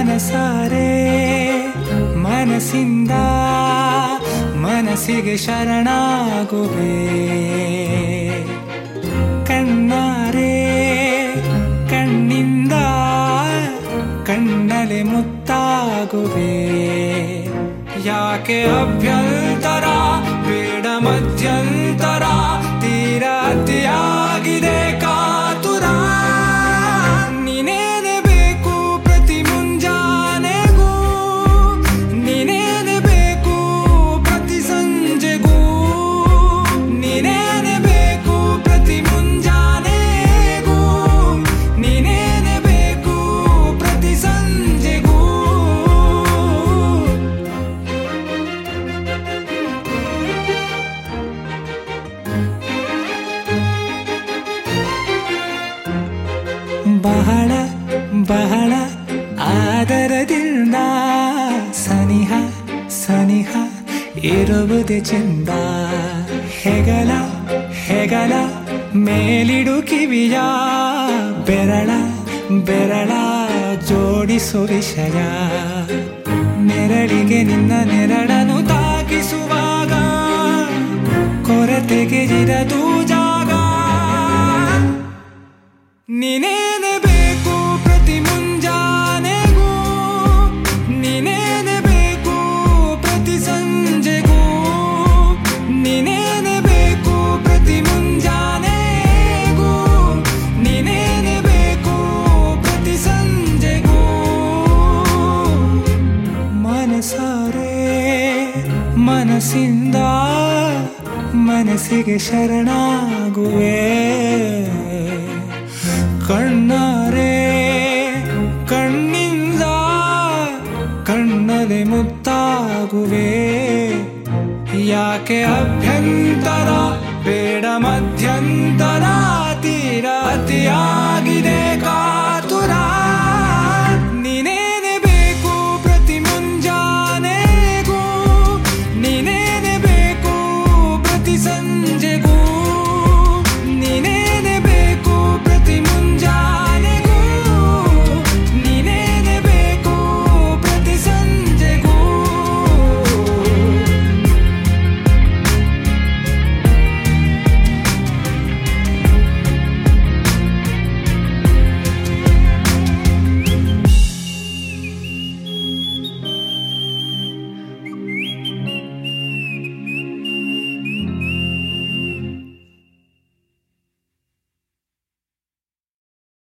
ಮನಸಾರೆ ಮನಸ್ಸಿಂದ ಮನಸ್ಸಿಗೆ ಶರಣಾಗುವೆ ಕಣ್ಣಾರೆ ಕಣ್ಣಿಂದ ಕಣ್ಣಲೆ ಮುತ್ತಾಗುವೆ ಯಾಕೆ ಅಭ್ಯಂತರ ಬೇಡ ಮಧ್ಯಂತರ ತೀರ ಅತಿಯಾಗಿದೆ ಕಾತುರ ನೀನೇನೆ ಬೇಕು ಪ್ರತಿ ಮುಂಜಾನೆಗೂ ನೀನೇನೆ ಬೇಕು ಪ್ರತಿ ಸಂಜೆಗೂ ನೀನೇನೆ ಬೇಕು ಪ್ರತಿ ಮುಂಜಾನೆಗೂ ನೀನೇನೆ ಬೇಕು ಪ್ರತಿ ಸಂಜೆಗೂ ಬಹಳ ಬಹಳ ಆದರದಿಂದ ಸನಿಹ ಸನಿಹ ಇರುವುದೇ ಚಂದ ಹೆಗಲ ಹೆಗಲ ಮೇಲಿಡು ಕಿವಿಯ ಬೆರಳ ಬೆರಳ ಜೋಡಿಸು ವಿಷಯ ನೆರಳಿಗೆ ನಿನ್ನ ನೆರಳನ್ನು ತಾಕಿಸುವಾಗ ಕೊರತೆಗೆ ಇರದು ಜಾಗ ನೀನೇನೆ ಬೇಕು ಪ್ರತಿ ಮುಂಜಾನೆಗೂ ನೀನೇನೆ ಬೇಕು ಪ್ರತಿ ಸಂಜೆಗೂ ನೀನೇನೆ ಬೇಕು ಪ್ರತಿ ಮುಂಜಾನೆಗೂ ನೀನೇನೆ ಬೇಕು ಪ್ರತಿ ಸಂಜೆಗೂ ಮನಸಾರೆ ಮನಸ್ಸಿಂದ ಮನಸ್ಸಿಗೆ ಶರಣಾಗುವೆ ಕಣ್ಣಾರೆ ಕಣ್ಣಿಂದ ಕಣ್ಣಲೆ ಮುತ್ತಾಗುವೆ ಯಾಕೆ ಅಭ್ಯಂತರ ಬೇಡ ಮಧ್ಯಂತರ ತೀರ ಅತಿಯಾ